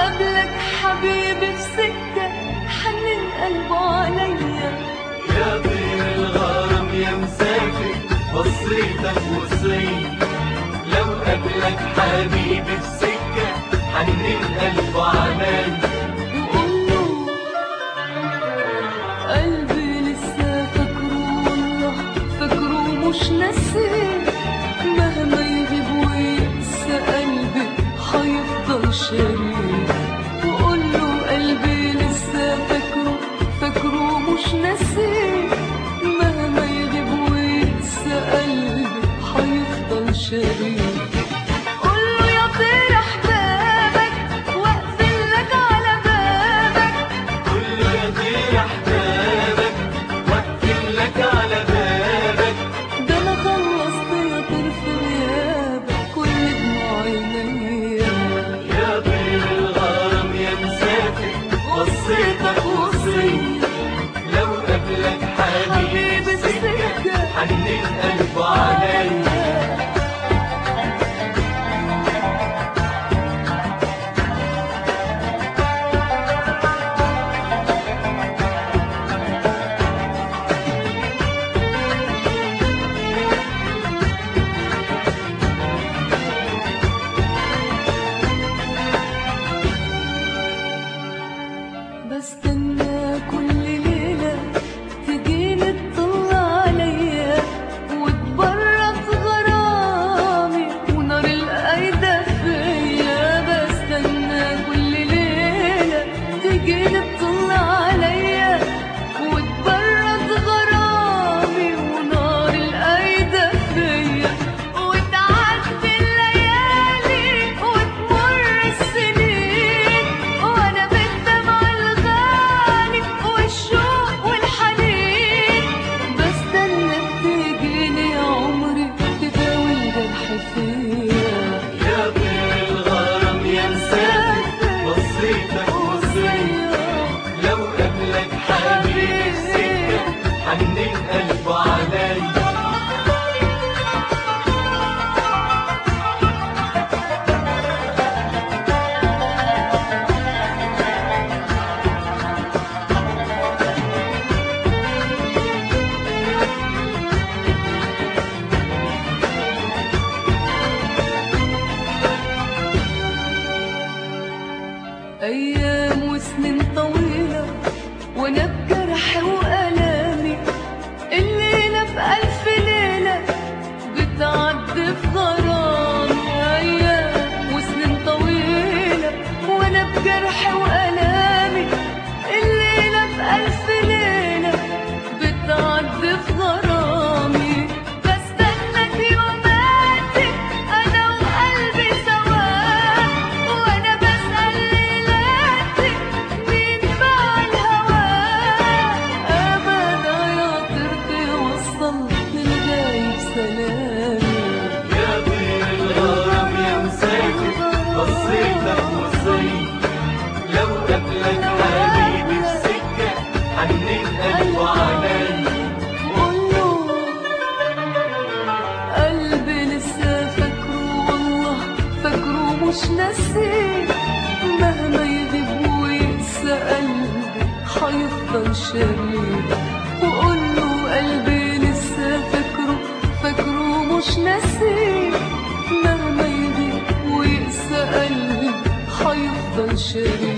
قبلك حبيبي في سكة حنن قلبه عليا يا طير الغرام يا مسافر بصيتك وصيت لو قبلك حبيبي في سكة حنين قلبه عليا وقوله قلبي لسه فاكره والله فاكره مش ناسي مهما يغيب وينسى قلبي هيفضل شريك وقوله قلبي لسه فاكره فاكره مش ناسي مهما يغيب وينسى قلبي هيفضل شريك قوله يا طير احبابك واقفل لك على بابك كله يطير احبابك واقفل لك على بابك ده انا خلصت يا طير في غيابك كل دموع عينيا يا طير الغرام يا مسافر بصيتك وصيت لو قبلك حبيبي في سكة حنين قلبه عليا بستنى كل ليلة تجيني تطلع عليا وتبرد غرامي ونار القايدة فيا بستنى كل ليلة تجيني تطلع عليا وتبرد غرامي ونار القايدة فيا وتعدي الليالي وتمر السنين وانا بالدمع الغالي والشوق والحنين بستنى تجيني يا عمري تداوي الجرح فيا يا طير الغرام يا مسافر بصيتك وصيت لو قبلك حبيبي في سكة حنين قلبه عليا أيام وسنين طويلة وأنا بجرح وألامي الليلة بألف ليلة بتعدي في غرامي أيام وسنين طويلة وأنا بجرح وألامي الليلة بألف ليلة بتعدي في غرامي بستناك يوماتي أنا وقلبي سواك وأنا بسأل ليلاتي مين باع الهواك أبدا يا طير توصل للغايب سلامي يا طير الغرام يا مسافر بصيتك وصيت لو قبلك حبيبي في سكة حنين قلبه عليا قوله قلبي لسه فاكره والله فاكره مش ناسي مهما يغيب وينسى قلبي هيفضل شريك وقوله قلبي لسه فاكره فاكره مش ناسي مهما يغيب وينسى قلبي هيفضل شريك